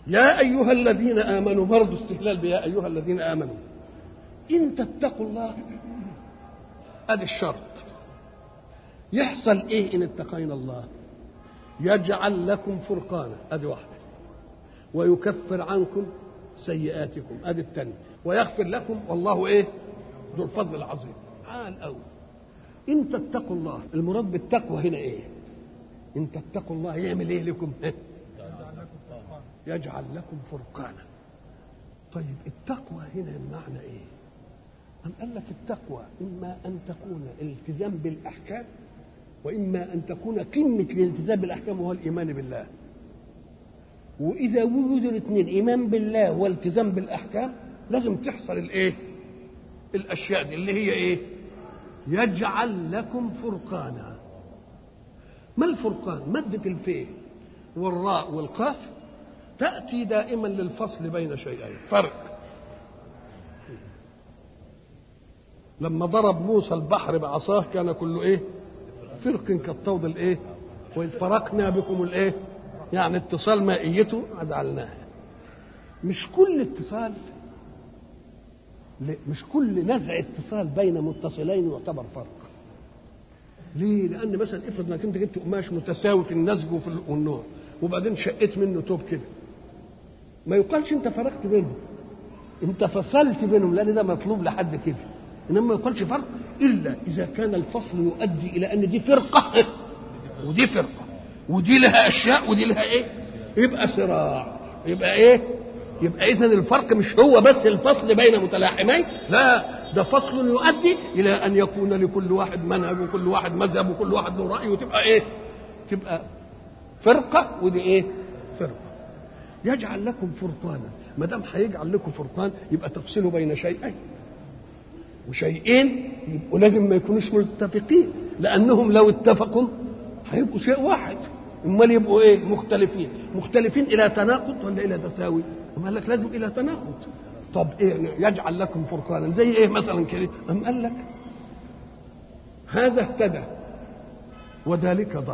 يا ايها الذين امنوا برضه استهلال بيا ايها الذين امنوا ان تتقوا الله ادي الشرط يحصل ايه ان اتقينا الله يجعل لكم فرقانا ادي واحده ويكفر عنكم سيئاتكم ادي الثانيه ويغفر لكم والله ايه ذو الفضل العظيم تعال قوي ان تتقوا الله المراد بالتقوى هنا ايه ان تتقوا الله يعمل ايه لكم إيه؟ يجعل لكم فرقانا طيب التقوى هنا المعنى ايه أم قال لك التقوى إما أن تكون الالتزام بالأحكام وإما أن تكون قمة الالتزام بالأحكام وهو الإيمان بالله وإذا وجدوا الاثنين إيمان بالله والتزام بالأحكام لازم تحصل الإيه؟ الأشياء دي اللي هي إيه؟ يجعل لكم فرقانا ما الفرقان؟ مادة الفيه والراء والقاف تأتي دائما للفصل بين شيئين فرق لما ضرب موسى البحر بعصاه كان كله ايه فرق كالطود الايه واذ فرقنا بكم الايه يعني اتصال مائيته جعلناها مش كل اتصال مش كل نزع اتصال بين متصلين يعتبر فرق ليه؟ لأن مثلا افرض انك انت جبت قماش متساوي في النسج وفي والنوع وبعدين شقيت منه توب كده ما يقالش انت فرقت بينهم انت فصلت بينهم لان ده مطلوب لحد كده انما ما يقالش فرق الا اذا كان الفصل يؤدي الى ان دي فرقه ودي فرقه ودي لها اشياء ودي لها ايه يبقى صراع يبقى ايه يبقى اذا الفرق مش هو بس الفصل بين متلاحمين لا ده فصل يؤدي الى ان يكون لكل واحد منهج وكل واحد مذهب وكل واحد له راي وتبقى ايه تبقى فرقه ودي ايه فرقه يجعل لكم فرقانا ما دام هيجعل لكم فرقان يبقى تفصلوا بين شيئين وشيئين يبقوا لازم ما يكونوش متفقين لانهم لو اتفقوا هيبقوا شيء واحد امال يبقوا ايه مختلفين مختلفين الى تناقض ولا الى تساوي أم قال لك لازم الى تناقض طب ايه يجعل لكم فرقانا زي ايه مثلا كده ام قال لك هذا اهتدى وذلك ضل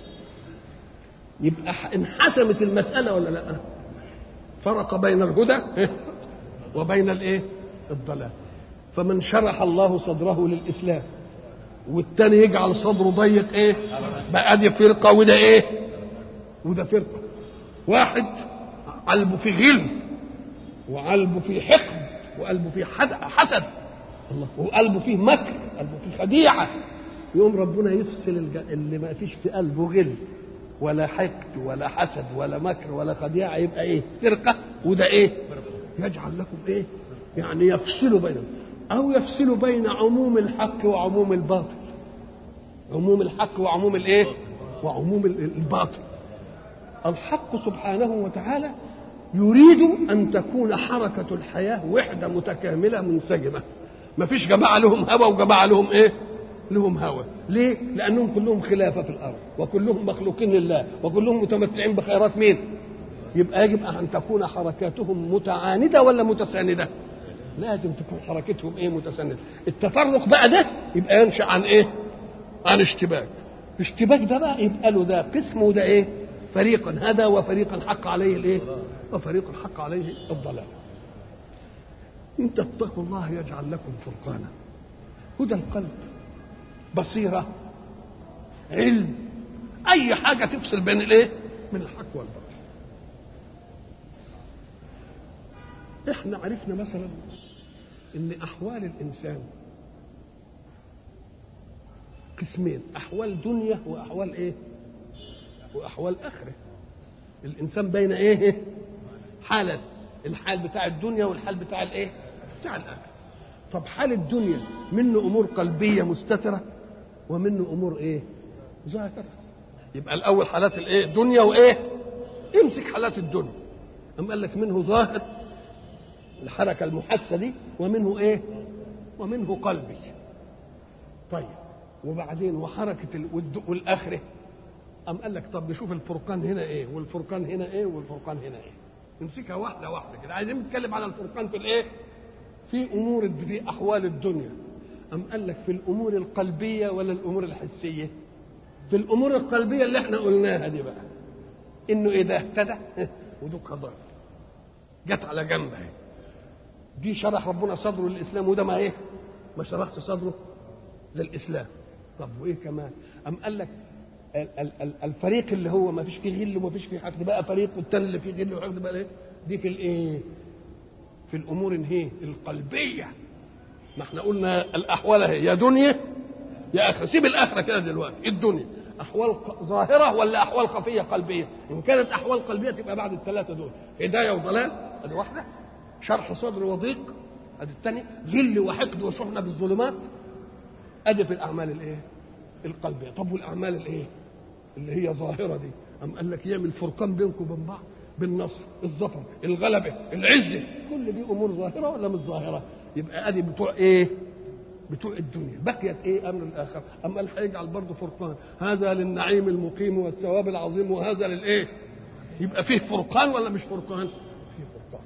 يبقى انحسمت المسألة ولا لا فرق بين الهدى وبين الايه الضلال فمن شرح الله صدره للإسلام والتاني يجعل صدره ضيق ايه بقى دي فرقة وده ايه وده فرقة واحد قلبه فيه غل وقلبه فيه حقد وقلبه فيه حسد الله وقلبه فيه مكر قلبه فيه خديعة يقوم ربنا يفصل اللي ما فيش في قلبه غل ولا حقد ولا حسد ولا مكر ولا خديعة يبقى ايه فرقة وده ايه يجعل لكم ايه يعني يفصل بينهم او يفصل بين عموم الحق وعموم الباطل عموم الحق وعموم الايه وعموم الباطل الحق سبحانه وتعالى يريد ان تكون حركة الحياة وحدة متكاملة منسجمة ما فيش جماعة لهم هوى وجماعة لهم ايه لهم هوى ليه لانهم كلهم خلافه في الارض وكلهم مخلوقين لله وكلهم متمتعين بخيرات مين يبقى يجب ان تكون حركاتهم متعانده ولا متسانده لازم تكون حركتهم ايه متسانده التفرق بقى ده يبقى ينشا عن ايه عن اشتباك اشتباك ده بقى يبقى له ده قسم وده ايه فريقا هدى وفريقا حق عليه الايه وفريقا حق عليه الضلال ان تتقوا الله يجعل لكم فرقانا هدى القلب بصيرة علم أي حاجة تفصل بين الإيه؟ من الحق والباطل. إحنا عرفنا مثلا إن أحوال الإنسان قسمين، أحوال دنيا وأحوال إيه؟ وأحوال آخرة. الإنسان بين إيه؟ حالة الحال بتاع الدنيا والحال بتاع الإيه؟ بتاع الآخرة. طب حال الدنيا منه أمور قلبية مستترة ومنه امور ايه ظاهره يبقى الاول حالات الايه دنيا وايه امسك حالات الدنيا اما قال لك منه ظاهر الحركه المحسه دي ومنه ايه ومنه قلبي طيب وبعدين وحركه والاخره أم قال لك طب نشوف الفرقان هنا ايه والفرقان هنا ايه والفرقان هنا ايه نمسكها واحده واحده كده عايزين نتكلم على الفرقان في الايه في امور في احوال الدنيا أم قال لك في الأمور القلبية ولا الأمور الحسية؟ في الأمور القلبية اللي احنا قلناها دي بقى إنه إذا اهتدى ودك ضل جت على جنب اهي دي شرح ربنا صدره للاسلام وده ما ايه ما شرحش صدره للاسلام طب وايه كمان ام قال لك الفريق اللي هو ما فيش فيه غل وما فيش فيه حقد بقى فريق والتاني اللي فيه غل وحقد بقى ايه دي في الايه في الامور هي القلبيه ما احنا قلنا الاحوال اهي يا دنيا يا اخره سيب الاخره كده دلوقتي الدنيا احوال ظاهره ولا احوال خفيه قلبيه ان كانت احوال قلبيه تبقى بعد الثلاثه دول هدايه وضلال ادي واحده شرح صدر وضيق ادي الثانيه غل وحقد وشحنه بالظلمات ادي في الاعمال الايه القلبيه طب والاعمال الايه اللي هي ظاهره دي ام قال لك يعمل فرقان بينكم وبين بعض بالنصر الظفر الغلبه العزه كل دي امور ظاهره ولا مش ظاهره يبقى ادي بتوع ايه بتوع الدنيا بقيت ايه امر الاخر اما اللي هيجعل برضه فرقان هذا للنعيم المقيم والثواب العظيم وهذا للايه يبقى فيه فرقان ولا مش فرقان فيه فرقان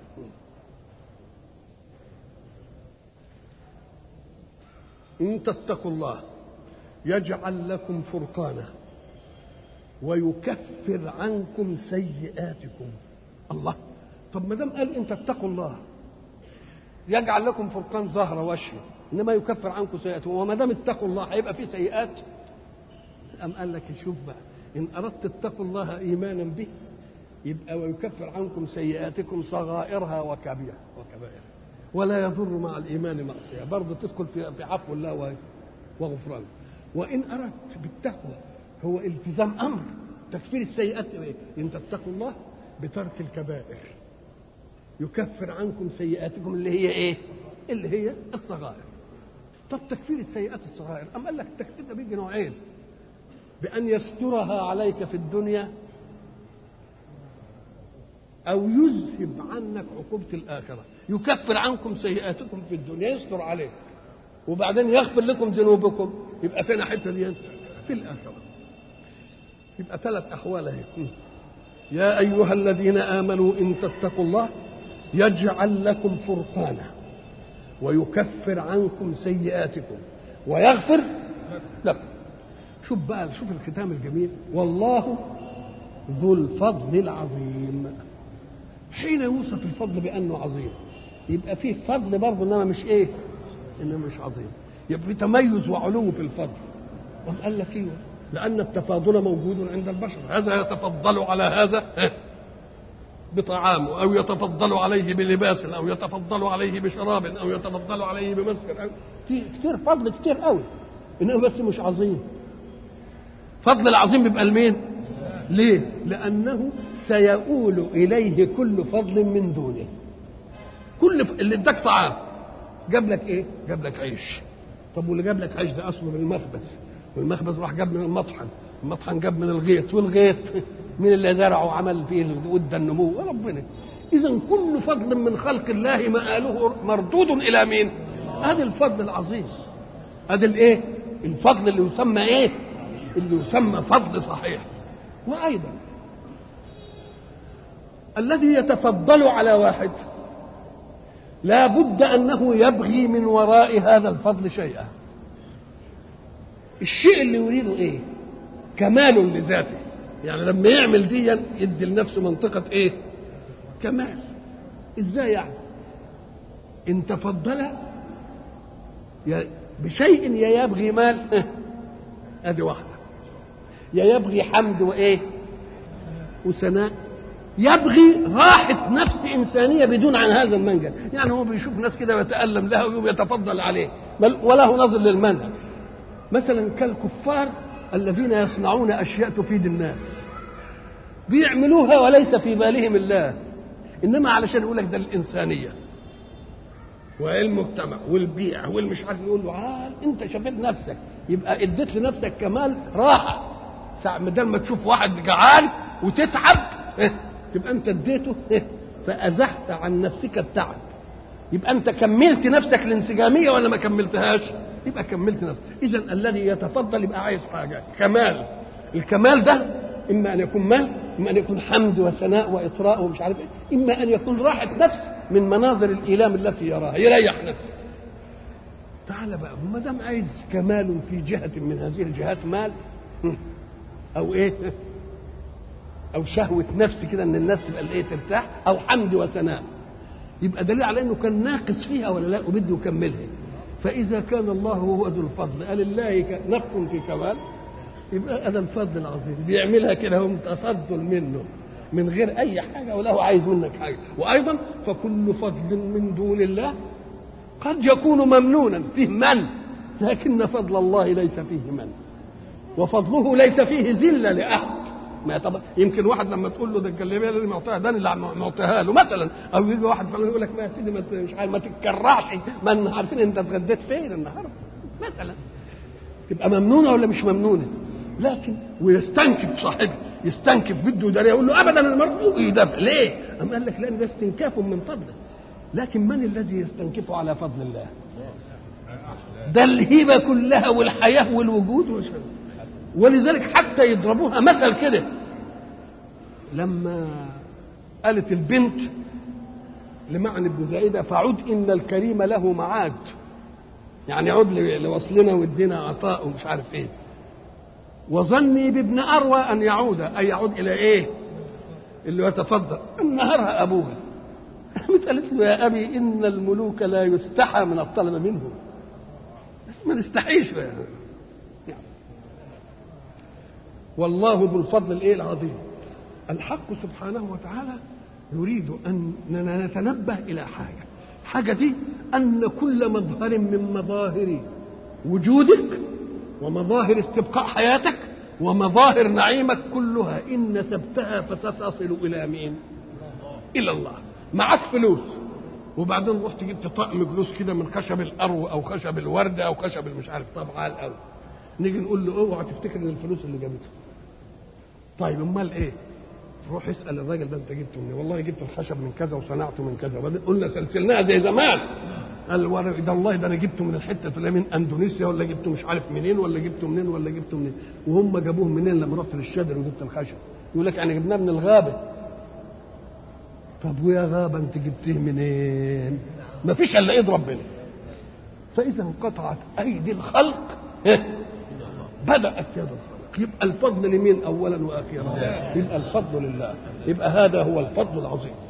ان تتقوا الله يجعل لكم فرقانا ويكفر عنكم سيئاتكم الله طب ما دام قال ان تتقوا الله يجعل لكم فرقان ظهر وشي انما يكفر عنكم سيئاتكم وما دام اتقوا الله هيبقى في سيئات ام قال لك شوف بقى ان اردت اتقوا الله ايمانا به يبقى ويكفر عنكم سيئاتكم صغائرها وكبيرها وكبائرها ولا يضر مع الايمان معصيه برضه تدخل في في عفو الله وغفرانه وان اردت بالتقوى هو التزام امر تكفير السيئات ايه؟ ان تتقوا الله بترك الكبائر يكفر عنكم سيئاتكم اللي هي ايه؟ اللي هي الصغائر. طب تكفير السيئات الصغائر، أم قال لك التكفير ده بيجي نوعين. بأن يسترها عليك في الدنيا أو يذهب عنك عقوبة الآخرة. يكفر عنكم سيئاتكم في الدنيا يستر عليك. وبعدين يغفر لكم ذنوبكم يبقى فين الحته دي؟ في الآخرة. يبقى ثلاث أحوال اهي. يا أيها الذين آمنوا إن تتقوا الله يجعل لكم فرقانا ويكفر عنكم سيئاتكم ويغفر لكم شوف بقى شوف الختام الجميل والله ذو الفضل العظيم حين يوصف الفضل بانه عظيم يبقى فيه فضل برضه انما مش ايه انما مش عظيم يبقى في تميز وعلو في الفضل قام قال لك ايوه لان التفاضل موجود عند البشر هذا يتفضل على هذا بطعامه او يتفضل عليه بلباس او يتفضل عليه بشراب او يتفضل عليه بمسكن أو في كتير فضل كتير قوي انما بس مش عظيم فضل العظيم بيبقى لمين ليه لانه سيؤول اليه كل فضل من دونه كل ف... اللي اداك طعام جاب لك ايه جاب لك عيش طب واللي جاب لك عيش ده اصله من المخبز والمخبز راح جاب من المطحن المطحن جاب من الغيط والغيط مين اللي زرعه وعمل فيه ود النمو ربنا اذا كل فضل من خلق الله مآله مردود الى مين هذا الفضل العظيم هذا الايه الفضل اللي يسمى ايه اللي يسمى فضل صحيح وايضا الذي يتفضل على واحد لا بد انه يبغي من وراء هذا الفضل شيئا الشيء اللي يريده ايه كمال لذاته يعني لما يعمل دي يدي لنفسه منطقة ايه كمال ازاي يعني ان تفضل بشيء يا يبغي مال ادي واحدة يا يبغي حمد وايه وثناء يبغي راحة نفس إنسانية بدون عن هذا المنجل يعني هو بيشوف ناس كده ويتألم لها ويقوم يتفضل عليه بل وله نظر للمنهج مثلا كالكفار الذين يصنعون اشياء تفيد الناس بيعملوها وليس في بالهم الله انما علشان يقول لك ده الانسانيه والمجتمع والبيئه والمش عارف يقول له عال انت شفيت نفسك يبقى اديت لنفسك كمال راحه ساعة بدل ما تشوف واحد جعان وتتعب تبقى انت اديته فازحت عن نفسك التعب يبقى انت كملت نفسك الانسجاميه ولا ما كملتهاش يبقى كملت نفسك اذا الذي يتفضل يبقى عايز حاجه كمال الكمال ده اما ان يكون مال اما ان يكون حمد وثناء واطراء ومش عارف ايه اما ان يكون راحه نفس من مناظر الايلام التي يراها يريح نفسه تعال بقى ما دام عايز كمال في جهه من هذه الجهات مال او ايه او شهوه نفس كده ان الناس تبقى ايه ترتاح او حمد وثناء يبقى دليل على انه كان ناقص فيها ولا لا وبده يكملها فاذا كان الله هو ذو الفضل قال الله نقص في كمال يبقى هذا الفضل العظيم بيعملها كده هم تفضل منه من غير اي حاجه ولا هو عايز منك حاجه وايضا فكل فضل من دون الله قد يكون ممنونا فيه من لكن فضل الله ليس فيه من وفضله ليس فيه ذله لاحد ما طب يمكن واحد لما تقول له ده الجلابيه اللي معطيها ده اللي معطيها له مثلا او يجي واحد فلان يقول لك ما يا سيدي ما مش عارف ما تتكرعش ما عارفين انت اتغديت فين النهارده مثلا تبقى ممنونه ولا مش ممنونه لكن ويستنكف صاحبه يستنكف بده يداري يقول له ابدا انا مرفوع يدافع ليه؟ أم قال لك لان ده استنكاف من فضله لكن من الذي يستنكف على فضل الله؟ ده الهبه كلها والحياه والوجود وشبه. ولذلك حتى يضربوها مثل كده لما قالت البنت لمعنى ابن زائده فعد ان الكريم له معاد يعني عد لوصلنا وادينا عطاء ومش عارف ايه وظني بابن اروى ان يعود اي يعود الى ايه اللي يتفضل نهرها ابوها قالت له يا ابي ان الملوك لا يستحى من الطلب منهم ما نستحيش يعني. والله ذو الفضل الايه العظيم الحق سبحانه وتعالى يريد اننا نتنبه الى حاجه حاجه دي ان كل مظهر من مظاهر وجودك ومظاهر استبقاء حياتك ومظاهر نعيمك كلها ان نسبتها فستصل الى مين الى الله معك فلوس وبعدين رحت جبت طقم فلوس كده من خشب الارو او خشب الورده او خشب مش عارف طبعا قوي نيجي نقول له اوعى تفتكر ان الفلوس اللي جابته طيب امال ايه روح اسال الراجل ده انت جبته منين والله جبت الخشب من كذا وصنعته من كذا وبعدين قلنا سلسلناها زي زمان قال ده والله ده انا جبته من الحته الفلانيه من اندونيسيا ولا جبته مش عارف منين ولا جبته منين ولا جبته منين وهم جابوه منين لما رحت للشادر وجبت الخشب يقول لك يعني جبناه من الغابه طب ويا غابه انت جبتيه منين ما فيش الا ايد ربنا فاذا انقطعت ايدي الخلق بدات يد الخلق يبقى الفضل لمين اولا واخيرا يبقى الفضل لله يبقى هذا هو الفضل العظيم